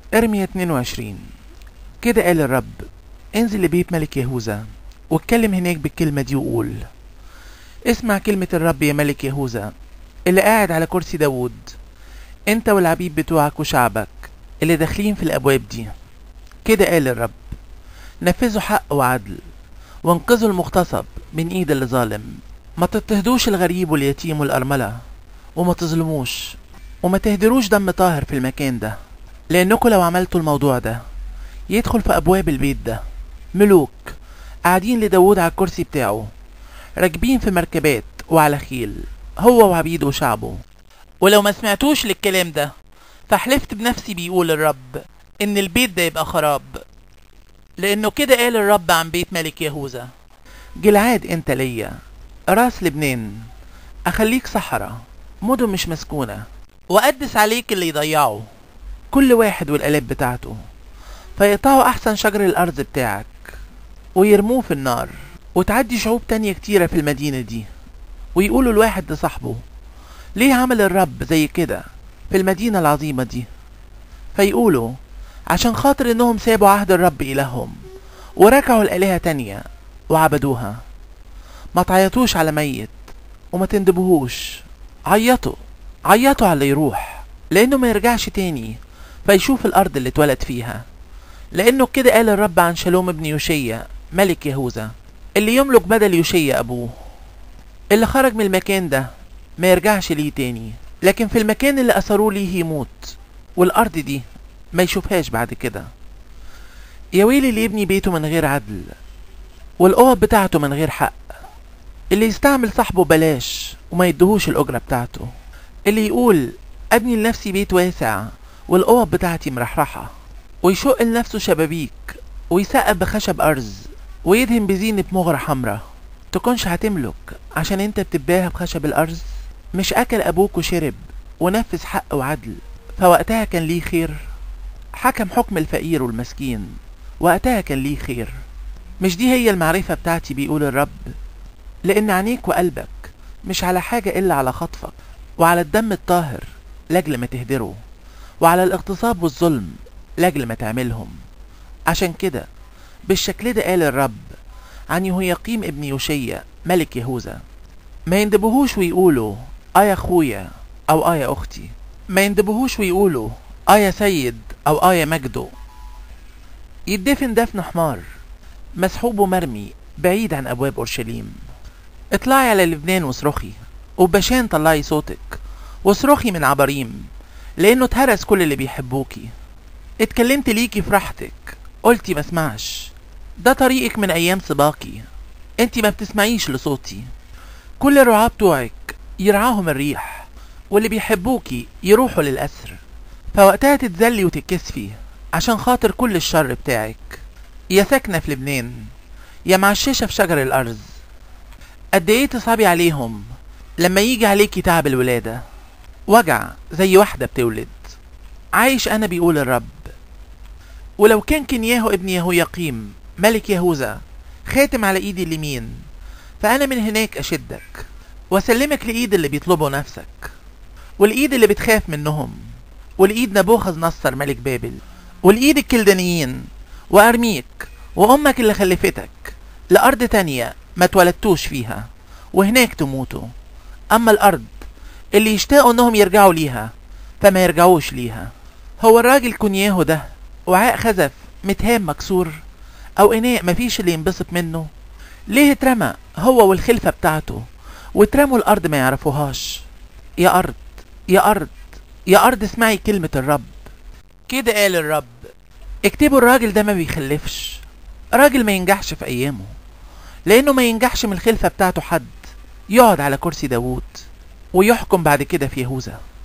ارميا 22 كده قال الرب انزل لبيت ملك يهوذا واتكلم هناك بالكلمة دي وقول اسمع كلمة الرب يا ملك يهوذا اللي قاعد على كرسي داوود انت والعبيد بتوعك وشعبك اللي داخلين في الابواب دي كده قال الرب نفذوا حق وعدل وانقذوا المغتصب من ايد اللي ظالم ما تضطهدوش الغريب واليتيم والارملة وما تظلموش وما تهدروش دم طاهر في المكان ده لانكم لو عملتوا الموضوع ده يدخل في ابواب البيت ده ملوك قاعدين لداود على الكرسي بتاعه راكبين في مركبات وعلى خيل هو وعبيده وشعبه ولو ما سمعتوش للكلام ده فحلفت بنفسي بيقول الرب ان البيت ده يبقى خراب لانه كده قال الرب عن بيت ملك يهوذا جلعاد انت ليا راس لبنان اخليك صحراء مدن مش مسكونة وأقدس عليك اللي يضيعه كل واحد والآلات بتاعته فيقطعوا أحسن شجر الأرض بتاعك ويرموه في النار وتعدي شعوب تانية كتيرة في المدينة دي ويقولوا الواحد لصاحبه ليه عمل الرب زي كده في المدينة العظيمة دي فيقولوا عشان خاطر انهم سابوا عهد الرب إلههم وركعوا الآلهة تانية وعبدوها ما تعيطوش على ميت وما تندبهوش عيطوا عيطوا على اللي يروح لانه ما يرجعش تاني فيشوف الارض اللي اتولد فيها لانه كده قال الرب عن شالوم ابن يوشيا ملك يهوذا اللي يملك بدل يوشيا ابوه اللي خرج من المكان ده ما يرجعش ليه تاني لكن في المكان اللي اثروه ليه يموت والارض دي ما يشوفهاش بعد كده يا ويلي اللي يبني بيته من غير عدل والقوة بتاعته من غير حق اللي يستعمل صاحبه بلاش وما يدهوش الأجرة بتاعته اللي يقول أبني لنفسي بيت واسع والقوة بتاعتي مرحرحة ويشق لنفسه شبابيك ويسقف بخشب أرز ويدهن بزينة مغرة حمرا تكونش هتملك عشان انت بتباها بخشب الأرز مش أكل أبوك وشرب ونفذ حق وعدل فوقتها كان ليه خير حكم حكم الفقير والمسكين وقتها كان ليه خير مش دي هي المعرفة بتاعتي بيقول الرب لأن عينيك وقلبك مش على حاجة إلا على خطفك وعلى الدم الطاهر لأجل ما تهدره وعلى الاغتصاب والظلم لأجل ما تعملهم عشان كده بالشكل ده قال الرب عن يهوياقيم ابن يوشيا ملك يهوذا ما يندبهوش ويقولوا آه يا أخويا أو آه يا أختي ما يندبهوش ويقولوا آه يا سيد أو آه يا مجدو يدفن دفن حمار مسحوب ومرمي بعيد عن أبواب أورشليم اطلعي على لبنان واصرخي وبشان طلعي صوتك واصرخي من عبريم لأنه اتهرس كل اللي بيحبوكي اتكلمت ليكي في راحتك قلتي ما اسمعش ده طريقك من أيام سباقي انتي ما بتسمعيش لصوتي كل الرعاة بتوعك يرعاهم الريح واللي بيحبوكي يروحوا للأسر فوقتها تتذلي وتتكسفي عشان خاطر كل الشر بتاعك يا ساكنة في لبنان يا معششة في شجر الأرز قد ايه تصعبي عليهم لما يجي عليكي تعب الولادة وجع زي واحدة بتولد عايش أنا بيقول الرب ولو كان كنياهو ابن يهوياقيم ملك يهوذا خاتم على ايدي اليمين فأنا من هناك أشدك وأسلمك لإيد اللي بيطلبوا نفسك والإيد اللي بتخاف منهم والإيد نبوخذ نصر ملك بابل والإيد الكلدانيين وأرميك وأمك اللي خلفتك لأرض تانية ما اتولدتوش فيها وهناك تموتوا أما الأرض اللي يشتاقوا إنهم يرجعوا ليها فما يرجعوش ليها هو الراجل كونياهو ده وعاء خزف متهام مكسور أو إناء مفيش اللي ينبسط منه ليه اترمى هو والخلفة بتاعته واترموا الأرض ما يعرفوهاش يا أرض يا أرض يا أرض اسمعي كلمة الرب كده قال الرب اكتبوا الراجل ده ما بيخلفش راجل ما ينجحش في أيامه لأنه ما ينجحش من الخلفة بتاعته حد يقعد على كرسي داوود ويحكم بعد كده في يهوذا